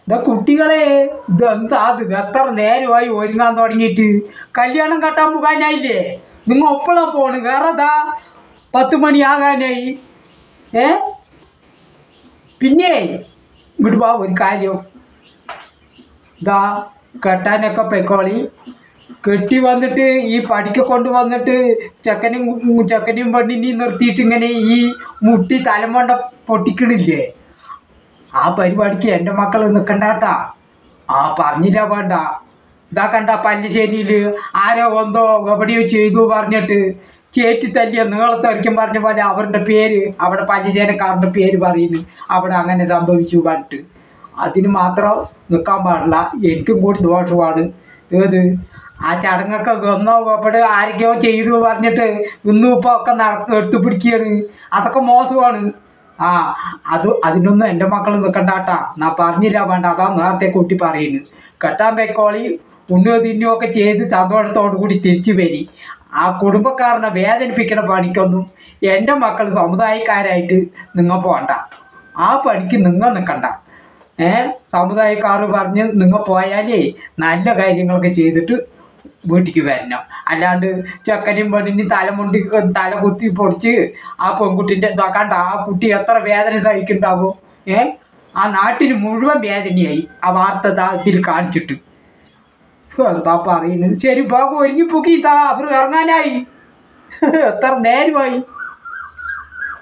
എടാ കുട്ടികളെ ഇത് എന്താ ഇത് എത്ര നേരമായി ഒരുങ്ങാൻ തുടങ്ങിയിട്ട് കല്യാണം കെട്ടാൻ പോകാനായില്ലേ നിങ്ങൾ ഒപ്പളാ പോണ് വേറെതാ പത്ത് മണിയാകാനായി ഏ പിന്നെ ഇങ്ങോട്ട് വാ ഒരു കാര്യം ഇതാ കെട്ടാനൊക്കെ പൊയ്ക്കോളി കെട്ടി വന്നിട്ട് ഈ പഠിക്ക കൊണ്ട് വന്നിട്ട് ചെക്കനും ചെക്കനെയും പെണ്ണിനെയും നിർത്തിയിട്ട് ഇങ്ങനെ ഈ മുട്ടി തലമണ്ട പൊട്ടിക്കണില്ലേ ആ പരിപാടിക്ക് എൻ്റെ മക്കൾ നിൽക്കണ്ടാട്ടാ ആ പറഞ്ഞില്ല വേണ്ട ഇതാ കണ്ട പല്ലിശ്ശേരിയിൽ ആരോ എന്തോ എവിടെയോ ചെയ്തു പറഞ്ഞിട്ട് ചേറ്റി തല്ലിയ നീളത്തെറിക്കും പറഞ്ഞ പോലെ അവരുടെ പേര് അവിടെ പല്ലിശ്ശേരിക്കാരുടെ പേര് പറയുന്നു അവിടെ അങ്ങനെ സംഭവിച്ചു പറഞ്ഞിട്ട് അതിന് മാത്രം നിൽക്കാൻ പാടില്ല എനിക്കും കൂടി ദോഷമാണ് ഏത് ആ ചടങ്ങൊക്കെ ഒന്നോ ഇവിടെ ആരൊക്കെയോ ചെയ്തു പറഞ്ഞിട്ട് ഇന്നും ഇപ്പോൾ ഒക്കെ നട എടുത്തു പിടിക്കുകയാണ് അതൊക്കെ മോശമാണ് ആ അത് അതിനൊന്നും എൻ്റെ മക്കൾ നിൽക്കണ്ടാട്ടാ ഞാൻ പറഞ്ഞില്ല വേണ്ട അതാ നേരത്തെ കുട്ടി പറയുന്നത് കെട്ടാൻ പൊയ്ക്കോളി ഉണ്ണുക തിന്നുകയോ ഒക്കെ ചെയ്ത് സന്തോഷത്തോടു കൂടി തിരിച്ചു വരി ആ കുടുംബക്കാരനെ വേദനിപ്പിക്കണ പണിക്കൊന്നും എൻ്റെ മക്കൾ സമുദായക്കാരായിട്ട് നിങ്ങൾ പോകണ്ട ആ പണിക്ക് നിങ്ങൾ നിൽക്കണ്ട ഏ സമുദായക്കാർ പറഞ്ഞ് നിങ്ങൾ പോയാലേ നല്ല കാര്യങ്ങളൊക്കെ ചെയ്തിട്ട് വീട്ടിലേക്ക് വരണം അല്ലാണ്ട് ചെക്കനും പെണ്ണിനും തലമുണ്ടി തല കുത്തി പൊടിച്ച് ആ പെൺകുട്ടിൻ്റെ ഇതാക്കാണ്ട് ആ കുട്ടി എത്ര വേദന സഹിക്കുന്നുണ്ടാവും ഏ ആ നാട്ടിന് മുഴുവൻ വേദനയായി ആ വാർത്ത ദാ ഇതിൽ കാണിച്ചിട്ട് ഹോ, എന്താ പറയുന്നത് ശരി പോകും ഒരുങ്ങി പൊക്കി ഇതാ അവർ ഇറങ്ങാനായി എത്ര നേരമായി